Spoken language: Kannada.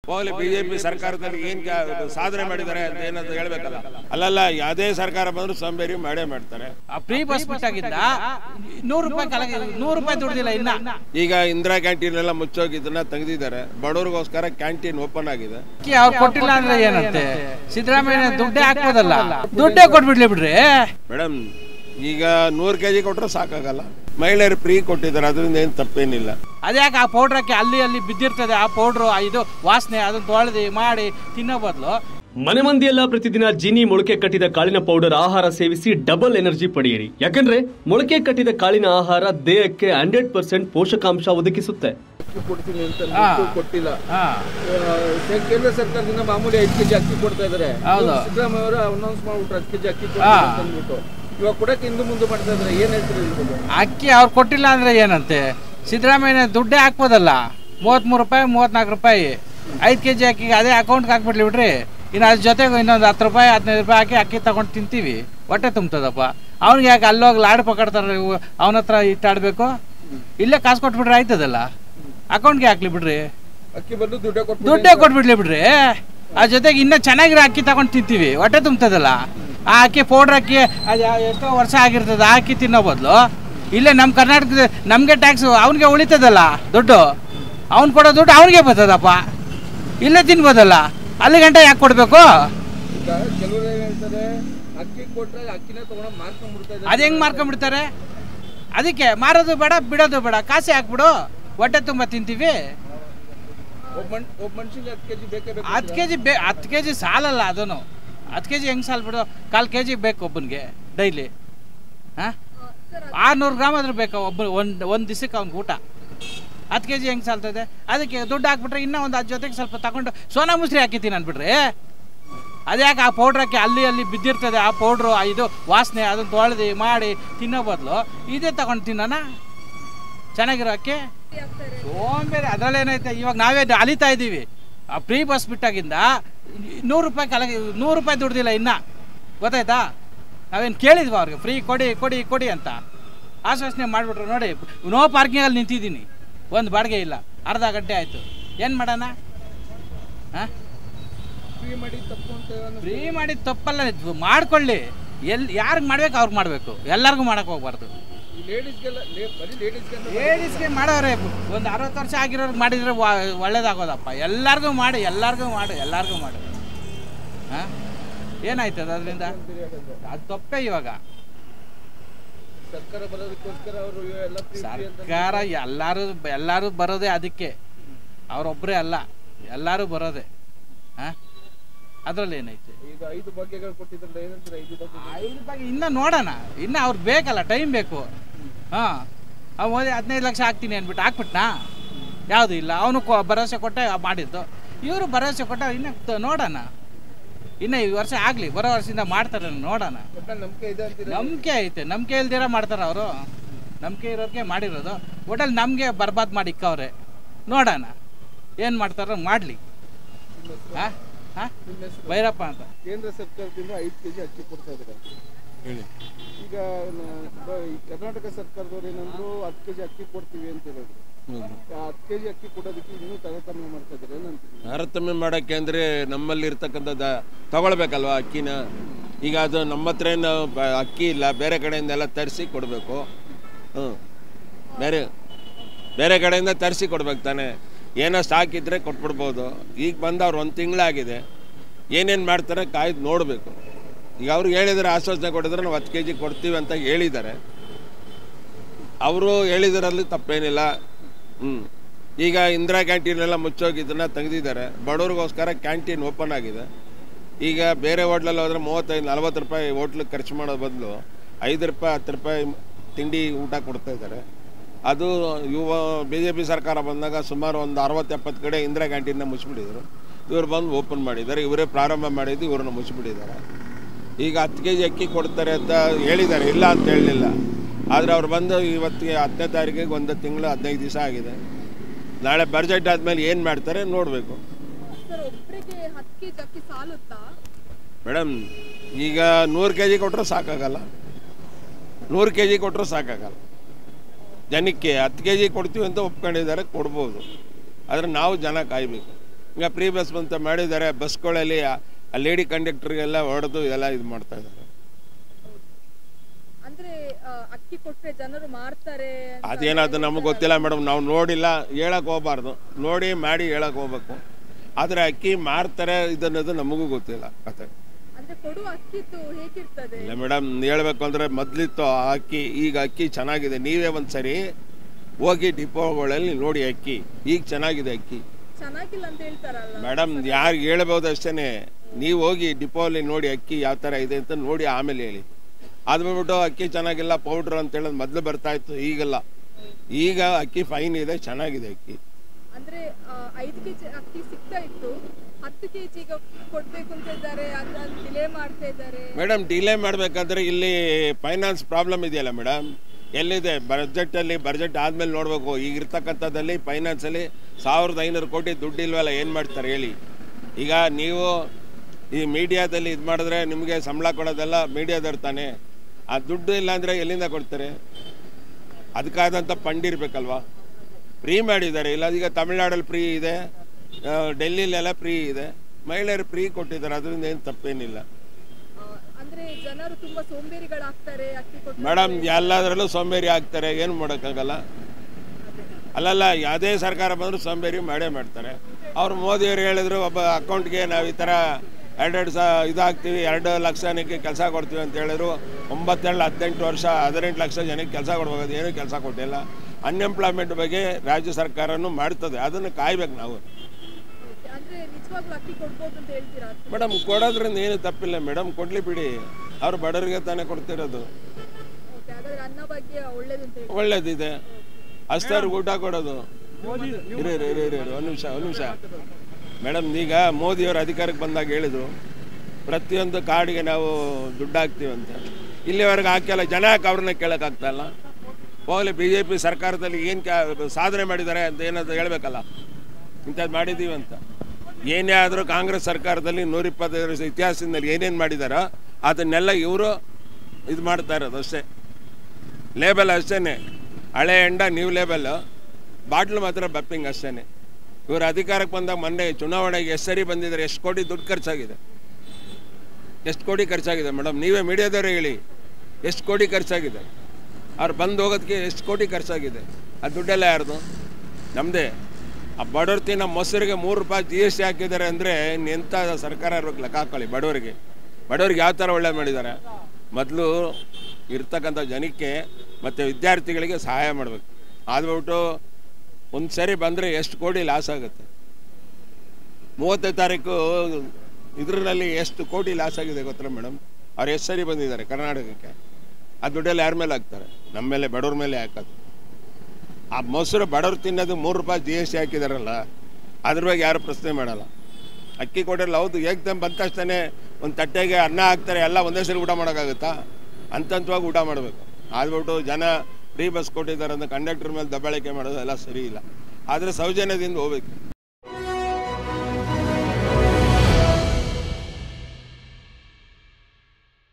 ಹೋಗ್ಲಿ ಬಿಜೆಪಿ ಸರ್ಕಾರದಲ್ಲಿ ಏನ್ ಕ- ಸಾಧನೆ ಮಾಡಿದ್ದಾರೆ ಅಂತ ಏನಂತ ಹೇಳ್ಬೇಕಲ್ಲ ಅಲ್ಲಲ್ಲ ಯಾವುದೇ ಸರ್ಕಾರ ಬಂದ್ರು ಸೋಂಬೇರಿ ಮಾಡೇ ಮಾಡ್ತಾರೆ ಆ ಫ್ರೀ ಬಸ್ ಬಿಟ್ಟಾಗಿದ್ದ ನೂರು ರೂಪಾಯಿ ಕಲ ನೂರು ರೂಪಾಯಿ ದುಡ್ದಿಲ್ಲ ಇನ್ನ ಈಗ ಇಂದಿರಾ ಕ್ಯಾಂಟೀನ್ ಎಲ್ಲ ಮುಚ್ಚೋಗಿದ್ದನ್ನ ತೆಗೆದಿದ್ದಾರೆ ಬಡವ್ರಿಗೋಸ್ಕರ ಕ್ಯಾಂಟೀನ್ ಓಪನ್ ಆಗಿದೆ ಅಕ್ಕಿ ಅವ್ರು ಕೊಟ್ಟಿಲ್ಲ ಅಂದ್ರೆ ಏನಂತೆ ಸಿದ್ದರಾಮಯ್ಯ ದುಡ್ಡೇ ಹಾಕ್ಬೋದಲ್ಲ ದುಡ್ಡೇ ಕೊಟ್ಬಿಡ್ಲಿ ಬಿಡ್ರಿ ಮೇಡಮ್ ಈಗ ನೂರು ಕೆ ಜಿ ಕೊಟ್ಟರೆ ಸಾಕಾಗಲ್ಲ ಮಹಿಳೆಯರು ಫ್ರೀ ಕೊಟ್ಟಿದ್ದಾರೆ ಅದರಿಂದ ಏನು ತಪ್ಪೇನಿಲ್ಲ ಅದ್ಯಾಕೆ ಆ ಪೌಡ್ರ್ ಹಾಕಿ ಅಲ್ಲಿ ಅಲ್ಲಿ ಬಿದ್ದಿರ್ತದೆ ಆ ಪೌಡ್ರು ಇದು ವಾಸನೆ ಅದನ್ನ ತೊಳೆದು ಮಾಡಿ ತಿನ್ನೋ ಬದಲು ಮನೆ ಮಂದಿಯೆಲ್ಲ ಪ್ರತಿದಿನ ಜಿನಿ ಮೊಳಕೆ ಕಟ್ಟಿದ ಕಾಳಿನ ಪೌಡರ್ ಆಹಾರ ಸೇವಿಸಿ ಡಬಲ್ ಎನರ್ಜಿ ಪಡೆಯಿರಿ ಯಾಕಂದ್ರೆ ಮೊಳಕೆ ಕಟ್ಟಿದ ಕಾಳಿನ ಆಹಾರ ದೇಹಕ್ಕೆ ಹಂಡ್ರೆಡ್ ಪರ್ಸೆಂಟ್ ಪೋಷಕಾಂಶ ಒದಗಿಸುತ್ತೆ ಅಕ್ಕಿ ಕೊಡ್ತೀನಿ ಅಂತ ಹಾ. ಅಂದ್ಬಿಟ್ಟು ಕೊಟ್ಟಿಲ್ಲ ಹಾ ಆ, ಸೇ- ಕೇಂದ್ರ ಸರ್ಕಾರದಿಂದ ಮಾಮೂಲಿ ಐದು ಕೆಜಿ ಅಕ್ಕಿ ಕೊಡ್ತಾ ಇದಾರೆ ಹೌದು. ಸಿದ್ದರಾಮಯ್ಯ ಅವರು ಅನೌನ್ಸ್ ಮಾಡ್ಬಿಟ್ರು ಹತ್ತು ಕೆಜಿ ಅಕ್ಕಿ ಹಾ. ಕೊಡ್ತೀನಿ ಅಂತ ಅಂದ್ಬಿಟ್ಟು ಇವಾಗ ಕೊಡಕ್ಕೆ ಹಿಂದೆ ಮುಂದೆ ಮಾಡ್ತಾ ಇದಾರೆ ಏನ್ ಹೇಳ್ತೀರಿ ಇದ್ರ ಬಗ್ಗೆ? ಅಕ್ಕಿ ಅವ್ರು ಕೊಟ್ಟಿಲ್ಲ ಅಂದ್ರೆ ಏನಂತೆ ಸಿದ್ದರಾಮಯ್ಯ ದುಡ್ಡೇ ಹಾಕ್ಬೋದಲ್ಲ ಮೂವತ್ತ್ಮೂರು ರೂಪಾಯಿ ಮೂವತ್ತ್ನಾಲ್ಕು ರೂಪಾಯಿ ಐದು ಕೆ ಜಿ ಅಕ್ಕಿಗೆ ಅದೇ ಅಕೌಂಟ್ಗೆ ಹಾಕ್ಬಿಡ್ಲಿ ಬಿಡ್ರಿ ಇನ್ನು ಅದ್ರ ಜೊತೆಗೆ ಇನ್ನೊಂದು ಹತ್ತು ರೂಪಾಯಿ ಹದಿನೈದು ರೂಪಾಯಿ ಹಾಕಿ ಅಕ್ಕಿ ತಗೊಂಡು ತಿಂತೀವಿ ಹೊಟ್ಟೆ ತುಂಬ್ತದಪ್ಪ ಅವ್ನಿಗೆ ಯಾಕೆ ಅಲ್ಲೋಗಿ ಲಾಡು ಪಕಡ್ತಾರೆ ಅವನ ಹತ್ರ ಇಟ್ಟಾಡಬೇಕು ಇಲ್ಲೇ ಕಾಸು ಕೊಟ್ಬಿಟ್ರೆ ಆಯ್ತದಲ್ಲ ಅಕೌಂಟ್ಗೆ ಹಾಕ್ಲಿ ಬಿಡ್ರಿ ಅಕ್ಕಿ ಬದಲು ದುಡ್ಡೇ ಕೊಟ್ಟು ದುಡ್ಡೇ ಕೊಟ್ಬಿಡ್ಲಿ ಬಿಡ್ರಿ ಆ ಜೊತೆಗೆ ಇನ್ನೂ ಚೆನ್ನಾಗಿರೋ ಅಕ್ಕಿ ತಗೊಂಡು ತಿಂತೀವಿ ಹೊಟ್ಟೆ ತುಂಬ್ತದಲ್ಲ ಆ ಅಕ್ಕಿ ಪೌಡ್ರ್ ಅಕ್ಕಿ ಅದು ಯಾ- ಎಷ್ಟೋ ವರ್ಷ ಆಗಿರ್ತದೆ ಆ ಅಕ್ಕಿ ತಿನ್ನೋ ಬದಲು ಇಲ್ಲೇ ನಮ್ಮ ಕರ್ನಾಟಕದ ನಮಗೆ ಟ್ಯಾಕ್ಸ್ ಅವ್ನಿಗೆ ಉಳಿತದಲ್ಲ ದುಡ್ಡು ಅವ್ನು ಕೊಡೋ ದುಡ್ಡು ಅವ್ನಿಗೆ ಬರ್ತದಪ್ಪ ಇಲ್ಲೇ ತಿನ್ಬೋದಲ್ಲ ಅಲ್ಲಿ ಗಂಟೆ ಯಾಕೆ ಕೊಡಬೇಕು ಈಗ ಕೆಲವರು ಏನ್ ಹೇಳ್ತಾರೆ ಅಕ್ಕಿ ಕೊಟ್ರೆ ಅಕ್ಕಿನೇ ತಗೊಂಡು ಮಾರ್ಕೊಂಡ್ಬಿಡ್ತಾ ಇದ್ದಾರೆ ಅದು ಹೆಂಗೆ ಮಾರ್ಕೊಂಡ್ಬಿಡ್ತಾರೆ ಅದಕ್ಕೆ ಮಾರೋದು ಬೇಡ ಬಿಡೋದು ಬೇಡ ಕಾಸೆ ಹಾಕ್ಬಿಡು ಹೊಟ್ಟೆ ತುಂಬ ತಿಂತೀವಿ ಒಬ್ಬ ಮನ್ ಒಬ್ಬ ಮನುಷ್ಯನಿಗೆ ಹತ್ತು ಕೆಜಿ ಬೇಕೇ ಬೇಕು ಹತ್ತು ಕೆ ಜಿ ಬೇ ಹತ್ತು ಕೆ ಜಿ ಸಾಲಲ್ಲ ಅದನ್ನು ಹತ್ತು ಕೆ ಜಿ ಹೆಂಗೆ ಸಾಲ ಬಿಡು ಕಾಲು ಕೆ ಜಿ ಬೇಕು ಒಬ್ಬನಿಗೆ ಡೈಲಿ ಹಾಂ ಆರುನೂರು ಗ್ರಾಮ್ ಆದ್ರೂ ಬೇಕಾ ಒಬ್ಬ ಒಂದು ಒಂದು ದಿವಸಕ್ಕೆ ಅವ್ನಿಗೆ ಊಟ ಹತ್ತು ಕೆ ಜಿ ಹೆಂಗೆ ಸಾಲ್ತದೆ ಅದಕ್ಕೆ ದುಡ್ಡು ಹಾಕ್ಬಿಟ್ರೆ ಇನ್ನೂ ಒಂದು ಅದ್ರ ಜೊತೆಗೆ ಸ್ವಲ್ಪ ತಗೊಂಡು ಸೋನಾ ಮುಸ್ರಿ ಹಾಕಿತೀನಿ ಅಂದ್ಬಿಟ್ರಿ ಅದ್ಯಾಕೆ ಆ ಪೌಡ್ರ್ ಹಾಕಿ ಅಲ್ಲಿ ಅಲ್ಲಿ ಬಿದ್ದಿರ್ತದೆ ಆ ಪೌಡ್ರು ಆ ಇದು ವಾಸನೆ ಅದನ್ನು ತೊಳೆದು ಮಾಡಿ ತಿನ್ನೋ ಬದಲು ಇದೇ ತಗೊಂಡು ತಿನ್ನೋಣ ಚೆನ್ನಾಗಿರೋ ಅಕ್ಕಿ ಸೋಂಬೇರಿ ಅದರಲ್ಲೇನೈತೆ ಇವಾಗ ನಾವೇ ಅಲಿತಾ ಇದ್ದೀವಿ ಆ ಫ್ರೀ ಬಸ್ ಬಿಟ್ಟಾಗಿಂದ ನೂರು ರೂಪಾಯಿ ಕಲ ನೂರು ರೂಪಾಯಿ ದುಡ್ದಿಲ್ಲ ಇನ್ನ ಗೊತ್ತಾಯ್ತಾ ನಾವೇನು ಕೇಳಿದ್ವಿ ಅವ್ರಿಗೆ ಫ್ರೀ ಕೊಡಿ ಕೊಡಿ ಕೊಡಿ ಅಂತ ಆಶ್ವಾಸನೆ ಮಾಡಿಬಿಟ್ರು ನೋಡಿ ನೋ ಪಾರ್ಕಿಂಗಲ್ಲಿ ನಿಂತಿದ್ದೀನಿ ಒಂದು ಬಾಡಿಗೆ ಇಲ್ಲ ಅರ್ಧ ಗಂಟೆ ಆಯಿತು ಏನು ಮಾಡೋಣ ಹಾಂ ಫ್ರೀ ಮಾಡಿ ತಪ್ಪು ಅಂತ ಅನ್ನಿಸ್ತು. ಫ್ರೀ ಮಾಡಿದ ತಪ್ಪಲ್ಲ ಇದು ಮಾಡ್ಕೊಳ್ಳಿ ಎಲ್ಲಿ ಯಾರಿಗೆ ಮಾಡ್ಬೇಕು ಅವ್ರಿಗೆ ಮಾಡಬೇಕು ಎಲ್ಲರಿಗೂ ಮಾಡಕ್ಕೆ ಹೋಗ್ಬಾರ್ದು ಈ ಲೇಡೀಸ್ಗೆಲ್ಲ ಲೇ- ಬರೀ ಲೇಡೀಸ್ಗೆ ಅಂತ ಲೇಡೀಸ್ಗೆ ಮಾಡೋರೆ ಒಂದು ಅರವತ್ತು ವರ್ಷ ಆಗಿರೋರ್ಗೆ ಮಾಡಿದ್ರೆ ವಾ- ಒಳ್ಳೇದಾಗೋದಪ್ಪ ಎಲ್ಲರಿಗೂ ಮಾಡಿ ಎಲ್ಲರಿಗೂ ಮಾಡು ಎಲ್ಲರಿಗೂ ಮಾಡು ಹಾಂ ಏನಾಯ್ತದ ಅದರಿಂದ ಅದು ತಪ್ಪೇ ಇವಾಗ ಸರ್ಕಾರ ಬರೋದಕ್ಕೋಸ್ಕರ ಅವರು ಎಲ್ಲ ಫ್ರೀ ಫ್ರೀ ಅಂತ ಸರ್ಕಾರ ಎಲ್ಲರೂ ಎಲ್ಲರೂ ಬರೋದೇ ಅದಕ್ಕೆ ಅವರೊಬ್ಬರೇ ಅಲ್ಲ ಎಲ್ಲರೂ ಬರೋದೇ ಹಾಂ ಅದರಲ್ಲಿ ಏನೈತೆ ಈಗ ಐದು ಭಾಗ್ಯಗಳು ಕೊಟ್ಟಿದ್ರಲ್ಲ ಏನಂತಾರೆ ಐದು ಭಾಗ್ಯ ಐದು ಬಗ್ಗೆ ಇನ್ನು ನೋಡೋಣ ಇನ್ನು ಅವ್ರು ಬೇಕಲ್ಲ ಟೈಮ್ ಬೇಕು ಹಾಂ ಅವ್ ಓದಿ ಹದಿನೈದು ಲಕ್ಷ ಹಾಕ್ತೀನಿ ಅಂದ್ಬಿಟ್ಟು ಹಾಕ್ಬಿಟ್ನಾ ಯಾವುದು ಇಲ್ಲ ಅವನು ಕೊ ಭರವಸೆ ಕೊಟ್ಟೆ ಮಾಡಿದ್ದು ಇವರು ಭರವಸೆ ಕೊಟ್ಟ ಇನ್ನು ತ- ನೋಡೋಣ ಇನ್ನು ಈ ವರ್ಷ ಆಗಲಿ ಬರೋ ವರ್ಷದಿಂದ ಮಾಡ್ತಾರೆ ನೋಡೋಣ ಒಟ್ನಲ್ಲಿ ನಂಬಿಕೆ ಇದೆ ಅಂತೀರ ನಂಬಿಕೆ ಐತೆ ನಂಬಿಕೆ ಇಲ್ದಿರ ಮಾಡ್ತಾರೆ ಅವರು ನಂಬಿಕೆ ಇರೋರಿಗೆ ಮಾಡಿರೋದು ಒಟ್ಟಲ್ಲಿ ನಮಗೆ ಬರ್ಬಾದ್ ಮಾಡಿ ಇಕ್ಕವ್ರೆ ನೋಡೋಣ ಏನು ಮಾಡ್ತಾರೋ ಮಾಡಲಿ ಹಾಂ ಹಾಂ ನಿಮ್ಮ ಹೆಸರು ಭೈರಪ್ಪ ಅಂತ ಕೇಂದ್ರ ಸರ್ಕಾರದಿಂದ ಐದು ಕೆಜಿ ಅಕ್ಕಿ ಕೊಡ್ತಾ ಇದ್ದಾರೆ ಹೇಳಿ ಈಗ ನ- ಬ- ಈ ಕರ್ನಾಟಕ ಸರ್ಕಾರದವ್ರು ಏನಂದ್ರು ಹತ್ತು ಕೆಜಿ ಅಕ್ಕಿ ಕೊಡ್ತೀವಿ ಅಂತ ಹೇಳಿದ್ರು ಆ ಹತ್ತು ಕೆಜಿ ಅಕ್ಕಿ ಕೊಡೋದಕ್ಕೆ ಇನ್ನೂ ತಾರತಮ್ಯ ಮಾಡ್ತಾ ಇದ್ದಾರೆ ಏನಂತೀವಿ ತಾರತಮ್ಯ ಮಾಡೋಕ್ಕೆ ಅಂದರೆ ನಮ್ಮಲ್ಲಿ ಇರ್ತಕ್ಕಂಥದ್ದು ತಗೊಳ್ಬೇಕಲ್ವ ಅಕ್ಕಿನ ಈಗ ಅದು ನಮ್ಮ ಹತ್ರ ಏನು ಬ- ಅಕ್ಕಿ ಇಲ್ಲ ಬೇರೆ ಕಡೆಯಿಂದ ಎಲ್ಲ ತರಿಸಿ ಕೊಡಬೇಕು ಹ್ಞೂ ಬೇರೆ ಬೇರೆ ಕಡೆಯಿಂದ ತರಿಸಿ ಕೊಡ್ಬೇಕು ತಾನೆ ಏನೋ ಸ್ಟಾಕ್ ಇದ್ದರೆ ಕೊಟ್ಬಿಡ್ಬೋದು ಈಗ ಬಂದವ್ರು ಒಂದು ತಿಂಗಳಾಗಿದೆ ಏನೇನು ಮಾಡ್ತಾರೆ ಕಾಯ್ದು ನೋಡಬೇಕು ಈಗ ಅವ್ರಿಗೆ ಹೇಳಿದರೆ ಆಶ್ವಾಸನೆ ಕೊಟ್ಟಿದ್ರೆ ನಾವು ಹತ್ತು ಕೆ ಜಿ ಕೊಡ್ತೀವಿ ಅಂತ ಹೇಳಿದ್ದಾರೆ ಅವರು ಹೇಳಿದರಲ್ಲಿ ತಪ್ಪೇನಿಲ್ಲ ಹ್ಞೂ ಈಗ ಇಂದಿರಾ ಕ್ಯಾಂಟೀನ್ ಎಲ್ಲ ಮುಚ್ಚೋಗಿದ್ದನ್ನ ತೆಗೆದಿದ್ದಾರೆ ಬಡವ್ರಿಗೋಸ್ಕರ ಕ್ಯಾಂಟೀನ್ ಓಪನ್ ಆಗಿದೆ ಈಗ ಬೇರೆ ಹೋಟ್ಲಲ್ಲಿ ಹೋದ್ರೆ ಮೂವತ್ತೈದು ನಲ್ವತ್ತು ರೂಪಾಯಿ ಹೋಟ್ಲಿಗೆ ಖರ್ಚು ಮಾಡೋ ಬದಲು ಐದು ರೂಪಾಯಿ ಹತ್ತು ರೂಪಾಯಿ ತಿಂಡಿ ಊಟ ಕೊಡ್ತಾ ಇದ್ದಾರೆ ಅದು ಯುವ ಬಿ ಜೆ ಪಿ ಸರ್ಕಾರ ಬಂದಾಗ ಸುಮಾರು ಒಂದು ಅರವತ್ತು ಎಪ್ಪತ್ತು ಕಡೆ ಇಂದಿರಾ ಕ್ಯಾಂಟೀನ್ನ ಮುಚ್ಚಿಬಿಟ್ಟಿದ್ರು ಇವ್ರು ಬಂದು ಓಪನ್ ಮಾಡಿದ್ದಾರೆ ಇವರೇ ಪ್ರಾರಂಭ ಮಾಡಿದ್ದು ಇವ್ರನ್ನ ಮುಚ್ಚಿಬಿಟ್ಟಿದ್ದಾರೆ ಈಗ ಹತ್ತು ಕೆ ಜಿ ಅಕ್ಕಿ ಕೊಡ್ತಾರೆ ಅಂತ ಹೇಳಿದ್ದಾರೆ ಇಲ್ಲ ಅಂತ ಹೇಳಲಿಲ್ಲ ಆದರೆ ಅವ್ರು ಬಂದು ಇವತ್ತಿಗೆ ಹತ್ತನೇ ತಾರೀಕಿಗೆ ಒಂದು ತಿಂಗಳು ಹದಿನೈದು ದಿವಸ ಆಗಿದೆ ನಾಳೆ ಬಜೆಟ್ ಆದಮೇಲೆ ಏನು ಮಾಡ್ತಾರೆ ನೋಡಬೇಕು ಸರ್ ಒಬ್ಬರಿಗೆ ಹತ್ತು ಕೆಜಿ ಅಕ್ಕಿ ಸಾಲುತ್ತಾ ಮೇಡಮ್ ಈಗ ನೂರು ಕೆ ಜಿ ಕೊಟ್ಟರು ಸಾಕಾಗಲ್ಲ ನೂರು ಕೆ ಜಿ ಕೊಟ್ಟರು ಸಾಕಾಗಲ್ಲ ಜನಕ್ಕೆ ಹತ್ತು ಕೆ ಜಿ ಕೊಡ್ತೀವಿ ಅಂತ ಒಪ್ಕೊಂಡಿದ್ದಾರೆ ಕೊಡ್ಬೋದು ಆದರೆ ನಾವು ಜನ ಕಾಯಬೇಕು ಈಗ ಪ್ರೀ ಬಸ್ ಅಂತ ಮಾಡಿದ್ದಾರೆ ಬಸ್ಗಳಲ್ಲಿ ಆ ಲೇಡಿ ಕಂಡಕ್ಟರ್ಗೆಲ್ಲ ಹೊಡೆದು ಎಲ್ಲ ಇದು ಮಾಡ್ತಾ ಇದ್ದಾರೆ ಅಂದ್ರೆ ಆ, ಅಕ್ಕಿ ಕೊಟ್ರೆ ಜನರು ಮಾರ್ತಾರೆ ಅಂತ ಅದೇನಾದ್ರು ನಮಗೆ ಗೊತ್ತಿಲ್ಲ ಮೇಡಮ್ ನಾವು ನೋಡಿಲ್ಲ ಹೇಳಕ್ ಹೋಗ್ಬಾರ್ದು ನೋಡಿ ಮಾಡಿ ಹೇಳಕ್ ಹೋಗ್ಬೇಕು ಆದರೆ ಅಕ್ಕಿ ಮಾರ್ತಾರೆ ಇದನ್ನೋದು ನಮಗೂ ಗೊತ್ತಿಲ್ಲ ಕತೆ ಅಂದ್ರೆ ಕೊಡುವ ಅಕ್ಕಿದ್ದು ಹೇಗಿರ್ತದೆ ಇಲ್ಲ ಮೇಡಮ್ ಹೇಳ್ಬೇಕು ಅಂದ್ರೆ ಮೊದ್ಲಿತ್ತು ಆ ಅಕ್ಕಿ ಈಗ ಅಕ್ಕಿ ಚೆನ್ನಾಗಿದೆ ನೀವೇ ಒಂದ್ಸರಿ ಹೋಗಿ ಡಿಪೋಗಳಲ್ಲಿ ನೋಡಿ ಅಕ್ಕಿ ಈಗ ಚೆನ್ನಾಗಿದೆ ಅಕ್ಕಿ ಚೆನ್ನಾಗಿಲ್ಲ ಅಂತ ಹೇಳ್ತಾರಲ್ಲ ಮೇಡಮ್ ಯಾರಿಗೆ ಹೇಳ್ಬೋದು ಅಷ್ಟೇ ನೀವು ಹೋಗಿ ಡಿಪೋಲ್ಲಿ ನೋಡಿ ಅಕ್ಕಿ ಯಾವ ಥರ ಇದೆ ಅಂತ ನೋಡಿ ಆಮೇಲೆ ಹೇಳಿ ಅದು ಬಿಟ್ಬಿಟ್ಟು ಅಕ್ಕಿ ಚೆನ್ನಾಗಿಲ್ಲ ಪೌಡ್ರ್ ಅಂತ ಹೇಳೋದು ಮೊದಲು ಬರ್ತಾ ಇತ್ತು ಈಗಲ್ಲ ಈಗ ಅಕ್ಕಿ ಫೈನ್ ಇದೆ ಚೆನ್ನಾಗಿದೆ ಅಕ್ಕಿ ಅಂದ್ರೆ ಆ, ಐದು ಕೆಜಿ ಅಕ್ಕಿ ಸಿಗ್ತಾ ಇತ್ತು ಹತ್ತು ಕೆಜಿ ಈಗ ಕೊಡ್ಬೇಕು ಅಂತ ಇದ್ದಾರೆ ಅದ್ರಲ್ಲಿ ಡಿಲೇ ಮಾಡ್ತಾ ಇದ್ದಾರೆ ಮೇಡಮ್ ಡಿಲೇ ಮಾಡಬೇಕಾದ್ರೆ ಇಲ್ಲಿ ಫೈನಾನ್ಸ್ ಪ್ರಾಬ್ಲಮ್ ಇದೆಯಲ್ಲ ಮೇಡಮ್ ಎಲ್ಲಿದೆ ಬಜೆಟಲ್ಲಿ ಬಜೆಟ್ ಆದಮೇಲೆ ನೋಡಬೇಕು ಈಗ ಇರ್ತಕ್ಕಂಥದ್ದಲ್ಲಿ ಫೈನಾನ್ಸಲ್ಲಿ ಸಾವಿರದ ಐನೂರು ಕೋಟಿ ದುಡ್ಡು ಇಲ್ವಲ್ಲ ಏನು ಮಾಡ್ತಾರೆ ಹೇಳಿ ಈಗ ನೀವು ಈ ಮೀಡಿಯಾದಲ್ಲಿ ಇದು ಮಾಡಿದ್ರೆ ನಿಮಗೆ ಸಂಬಳ ಕೊಡೋದೆಲ್ಲ ಮೀಡಿಯಾದವ್ರು ತಾನೆ ಆ ದುಡ್ಡು ಇಲ್ಲ ಅಂದರೆ ಎಲ್ಲಿಂದ ಕೊಡ್ತಾರೆ ಅದಕ್ಕಾದಂಥ ಫಂಡ್ ಇರಬೇಕಲ್ವಾ ಫ್ರೀ ಮಾಡಿದ್ದಾರೆ ಇಲ್ಲ ಈಗ ತಮಿಳ್ನಾಡಲ್ಲಿ ಫ್ರೀ ಇದೆ ಆ, ಡೆಲ್ಲಿಲೆಲ್ಲ ಫ್ರೀ ಇದೆ ಮಹಿಳೆಯರು ಫ್ರೀ ಕೊಟ್ಟಿದ್ದಾರೆ ಅದರಿಂದ ಏನು ತಪ್ಪೇನಿಲ್ಲ ಆ, ಅಂದ್ರೆ ಜನರು ತುಂಬಾ ಸೋಂಬೇರಿಗಳಾಗ್ತಾರೆ ಅಕ್ಕಿ ಕೊಟ್ಟು ಮೇಡಮ್ ಎಲ್ಲದರಲ್ಲೂ ಸೋಂಬೇರಿ ಆಗ್ತಾರೆ ಏನು ಮಾಡೋಕ್ಕಾಗಲ್ಲ ಅಲ್ಲಲ್ಲ ಯಾವುದೇ ಸರ್ಕಾರ ಬಂದರೂ ಸೋಂಬೇರಿ ಮಾಡೇ ಮಾಡ್ತಾರೆ ಅವ್ರು ಮೋದಿಯವರು ಹೇಳಿದ್ರು ಒಬ್ಬ ಅಕೌಂಟ್ಗೆ ನಾವು ಈ ಥರ ಎರಡೆರಡು ಸಹ ಇದಾಗ್ತೀವಿ ಎರಡು ಲಕ್ಷನಕ್ಕೆ ಕೆಲಸ ಕೊಡ್ತೀವಿ ಅಂತ ಹೇಳಿದ್ರು ಒಂಬತ್ತೆರಡು ಹದಿನೆಂಟು ವರ್ಷ ಹದಿನೆಂಟು ಲಕ್ಷ ಜನಕ್ಕೆ ಕೆಲಸ ಕೊಡ್ಬೇಕು ಏನೂ ಕೆಲಸ ಕೊಟ್ಟಿಲ್ಲ ಅನ್ಎಂಪ್ಲಾಯ್ಮೆಂಟ್ ಬಗ್ಗೆ ರಾಜ್ಯ ಸರ್ಕಾರನೂ ಮಾಡ್ತದೆ ಅದನ್ನು ಕಾಯ್ಬೇಕು ನಾವು Okay, ಅಂದ್ರೆ ನಿಜವಾಗ್ಲೂ ಅಕ್ಕಿ ಕೊಡ್ಬೋದು ಅಂತ ಹೇಳ್ತೀರಾ ಮೇಡಮ್ ಕೊಡೋದ್ರಿಂದ ಏನು ತಪ್ಪಿಲ್ಲ ಮೇಡಮ್ ಕೊಡಲಿ ಬಿಡಿ ಅವ್ರು ಬಡವರಿಗೆ ತಾನೇ ಕೊಡ್ತಿರೋದು ಓಕೆ ಹಾಗಾದ್ರೆ ಅನ್ನ ಬಗ್ಗೆ ಒಳ್ಳೇದು ಅಂತ ಹೇಳಿ ಒಳ್ಳೇದಿದೆ ಅಷ್ಟವ್ರಿಗೆ ಊಟ ಕೊಡೋದು ಇರಿ ಇರಿ ಇರಿ ಇರಿ ಒಂದು ನಿಮಿಷ ಒಂದು ನಿಮಿಷ ಮೇಡಮ್ ಈಗ ಮೋದಿಯವರು ಅಧಿಕಾರಕ್ಕೆ ಬಂದಾಗ ಹೇಳಿದ್ರು ಪ್ರತಿಯೊಂದು ಕಾರ್ಡ್ಗೆ ನಾವು ದುಡ್ಡು ಹಾಕ್ತೀವಿ ಅಂತ ಇಲ್ಲಿವರೆಗೆ ಹಾಕಿಲ್ಲ ಜನ ಯಾಕೆ ಅವ್ರನ್ನ ಕೇಳೋಕ್ಕಾಗ್ತಾ ಇಲ್ಲ ಹೋಗ್ಲಿ ಬಿ ಜೆ ಪಿ ಸರ್ಕಾರದಲ್ಲಿ ಏನು ಸಾಧನೆ ಮಾಡಿದ್ದಾರೆ ಅಂತ ಏನಾದ್ರು ಹೇಳ್ಬೇಕಲ್ಲ ಇಂಥದ್ದು ಮಾಡಿದ್ದೀವಿ ಅಂತ ಏನೇ ಆದರೂ ಕಾಂಗ್ರೆಸ್ ಸರ್ಕಾರದಲ್ಲಿ ನೂರಿಪ್ಪತ್ತೈದು ವರ್ಷ ಇತಿಹಾಸದಲ್ಲಿ ಏನೇನು ಮಾಡಿದಾರೋ ಅದನ್ನೆಲ್ಲ ಇವರು ಇದು ಮಾಡ್ತಾ ಇರೋದು ಅಷ್ಟೇ ಲೇಬಲ್ ಅಷ್ಟೇ ಹಳೆ ಎಂಡ ನ್ಯೂ ಲೇಬಲ್ ಬಾಟ್ಲು ಮಾತ್ರ ಬಪ್ಪಿಂಗ್ ಅಷ್ಟೇ ಇವರು ಅಧಿಕಾರಕ್ಕೆ ಬಂದಾಗ ಮೊನ್ನೆ ಚುನಾವಣೆಗೆ ಎಷ್ಟು ಸರಿ ಬಂದಿದ್ದಾರೆ ಎಷ್ಟು ಕೋಟಿ ದುಡ್ಡು ಖರ್ಚಾಗಿದೆ ಎಷ್ಟು ಕೋಟಿ ಖರ್ಚಾಗಿದೆ ಮೇಡಮ್ ನೀವೇ ಮೀಡಿಯಾದವರೇ ಹೇಳಿ ಎಷ್ಟು ಕೋಟಿ ಖರ್ಚಾಗಿದೆ ಅವ್ರು ಬಂದು ಹೋಗೋದಕ್ಕೆ ಎಷ್ಟು ಕೋಟಿ ಖರ್ಚಾಗಿದೆ ಆ ದುಡ್ಡೆಲ್ಲ ಯಾರ್ದು ನಮ್ಮದೇ ಆ ಬಡವ್ರು ತಿನ್ನೋ ಮೊಸರಿಗೆ ಮೂರು ರೂಪಾಯಿ ಜಿ ಎಸ್ ಟಿ ಹಾಕಿದ್ದಾರೆ ಅಂದರೆ ಎಂಥ ಸರ್ಕಾರ ಇರ್ಬೇಕು ಲೆಕ್ಕ ಹಾಕೊಳ್ಳಿ ಬಡವರಿಗೆ ಬಡವರಿಗೆ ಯಾವ ಥರ ಒಳ್ಳೇದು ಮಾಡಿದ್ದಾರೆ ಮೊದಲು ಇರ್ತಕ್ಕಂಥ ಜನಕ್ಕೆ ಮತ್ತು ವಿದ್ಯಾರ್ಥಿಗಳಿಗೆ ಸಹಾಯ ಮಾಡಬೇಕು ಆದ್ಬಿಟ್ಟು ಒಂದು ಸರಿ ಬಂದರೆ ಎಷ್ಟು ಕೋಟಿ ಲಾಸ್ ಆಗುತ್ತೆ ಮೂವತ್ತನೇ ತಾರೀಕು ಇದರಲ್ಲಿ ಎಷ್ಟು ಕೋಟಿ ಲಾಸ್ ಆಗಿದೆ ಗೊತ್ತಾ ಮೇಡಮ್ ಅವ್ರು ಎಷ್ಟು ಸರಿ ಬಂದಿದ್ದಾರೆ ಕರ್ನಾಟಕಕ್ಕೆ ಆ ದುಡ್ಡೆಲ್ಲ ಯಾರ ಮೇಲೆ ಹಾಕ್ತಾರೆ ನಮ್ಮ ಮೇಲೆ ಬಡವ್ರ ಮೇಲೆ ಹಾಕೋದು ಆ ಮೊಸರು ಬಡವ್ರು ತಿನ್ನೋದು ಮೂರು ರೂಪಾಯಿ ಜಿ ಎಸ್ ಟಿ ಹಾಕಿದಾರಲ್ಲ ಅದ್ರ ಬಗ್ಗೆ ಯಾರು ಪ್ರಶ್ನೆ ಮಾಡಲ್ಲ ಅಕ್ಕಿ ಕೊಡಲ್ಲ ಹೌದು ಏಕ್ದಮ್ ಬಂದ ತಕ್ಷಣ ಒಂದು ತಟ್ಟೆಗೆ ಅನ್ನ ಹಾಕ್ತಾರೆ ಎಲ್ಲ ಒಂದೇ ಸರಿ ಊಟ ಮಾಡೋಕ್ಕಾಗುತ್ತಾ ಹಂತವಾಗಿ ಊಟ ಮಾಡಬೇಕು ಆದ್ಬಿಟ್ಟು ಜನ ಫ್ರೀ ಬಸ್ ಕೊಟ್ಟಿದ್ದಾರೆ ಅಂತ ಕಂಡಕ್ಟರ್ ಮೇಲೆ ದಬ್ಬಾಳಿಕೆ ಮಾಡೋದು ಎಲ್ಲ ಸರಿ ಇಲ್ಲ ಆದರೆ ಸೌಜನ್ಯದಿಂದ ಹೋಗ್ಬೇಕು